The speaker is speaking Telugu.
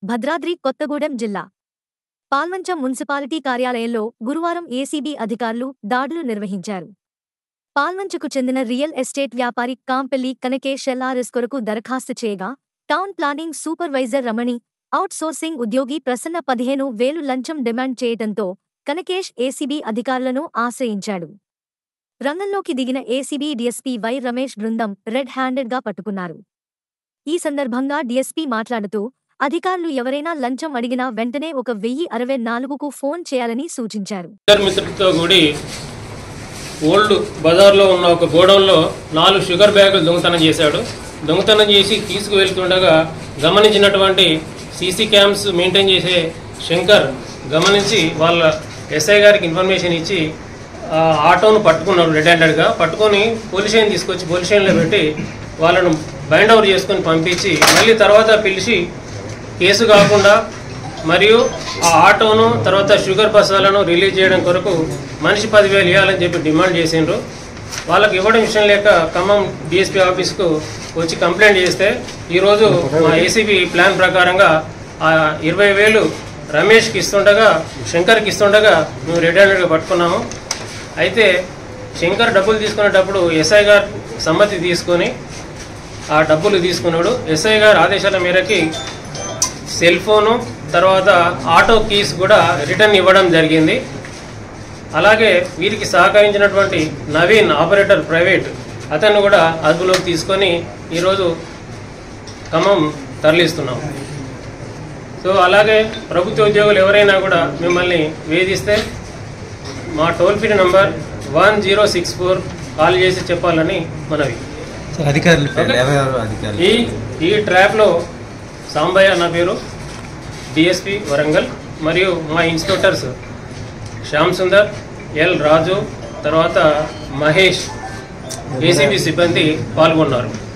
భద్రాద్రి కొత్తగూడెం జిల్లా పాల్వంచ మున్సిపాలిటీ కార్యాలయంలో గురువారం ఏసీబీ అధికారులు దాడులు నిర్వహించారు పాల్వంచకు చెందిన రియల్ ఎస్టేట్ వ్యాపారి కాంపెల్లి కనకేష్ ఎల్ఆర్ఎస్ కొరకు దరఖాస్తు చేయగా town planning supervisor Ramani outsourcing ఉద్యోగి ప్రసన్న పదిహేను వేలు లంచం డిమాండ్ చేయడంతో కనకేష్ ఏసీబీ అధికారులను ఆశ్రయించాడు రంగంలోకి దిగిన ఏసీబీ డీఎస్పీ వై రమేష్ బృందం రెడ్ హ్యాండెడ్గా పట్టుకున్నారు ఈ సందర్భంగా డీఎస్పీ మాట్లాడుతూ అధికారులు ఎవరైనా లంచం అడిగినా వెంటనే ఒక వెయ్యి అరవై నాలుగుకు ఫోన్ చేయాలని సూచించారు ఇద్దరు మిత్రులతో కూడి ఓల్డ్ బజార్లో ఉన్న ఒక గోడౌన్లో నాలుగు షుగర్ బ్యాగులు దొంగతనం చేశాడు దొంగతనం చేసి తీసుకువెళ్తుండగా గమనించినటువంటి సీసీ క్యామ్స్ మెయింటైన్ చేసే శంకర్ గమనించి వాళ్ళ ఎస్ఐ గారికి ఇన్ఫర్మేషన్ ఇచ్చి ఆ ఆటోను పట్టుకున్నాడు రెడ్ హ్యాండెడ్గా పట్టుకొని పోలీస్ స్టేషన్ తీసుకొచ్చి పోలీస్ స్టేషన్లో పెట్టి వాళ్ళను బైండ్ ఓవర్ చేసుకొని పంపించి మళ్ళీ తర్వాత పిలిచి కేసు కాకుండా మరియు ఆ ఆటోను తర్వాత షుగర్ బస్సాలను రిలీజ్ చేయడం కొరకు మనిషి పదివేలు ఇవ్వాలని చెప్పి డిమాండ్ చేసిండ్రు వాళ్ళకి ఇవ్వడం విషయం లేక ఖమ్మం డిఎస్పీ ఆఫీస్కు వచ్చి కంప్లైంట్ చేస్తే ఈరోజు మా ఏసీబీ ప్లాన్ ప్రకారంగా ఆ ఇరవై వేలు రమేష్కి ఇస్తుండగా శంకర్కి ఇస్తుండగా మేము రెడ్ హ్యాండెడ్గా పట్టుకున్నాము అయితే శంకర్ డబ్బులు తీసుకునేటప్పుడు ఎస్ఐ గారు సమ్మతి తీసుకొని ఆ డబ్బులు తీసుకున్నాడు ఎస్ఐ గారు ఆదేశాల మేరకి సెల్ ఫోను తర్వాత ఆటో కీస్ కూడా రిటర్న్ ఇవ్వడం జరిగింది అలాగే వీరికి సహకరించినటువంటి నవీన్ ఆపరేటర్ ప్రైవేట్ అతన్ని కూడా అదుపులోకి తీసుకొని ఈరోజు ఖమ్మం తరలిస్తున్నాం సో అలాగే ప్రభుత్వ ఉద్యోగులు ఎవరైనా కూడా మిమ్మల్ని వేధిస్తే మా toll free number one zero six four call చేసి చెప్పాలని మనవి సార్ అధికారులు పేరు ఓకే. ఎవరెవరు అధికారులు ఈ ఈ ట్రాప్లో సాంబయ్య నా పేరు డిఎస్పి వరంగల్ మరియు మా ఇన్స్పెక్టర్స్ శ్యామ్ సుందర్ ఎల్ రాజు తర్వాత మహేష్ ఏసీబీ సిబ్బంది పాల్గొన్నారు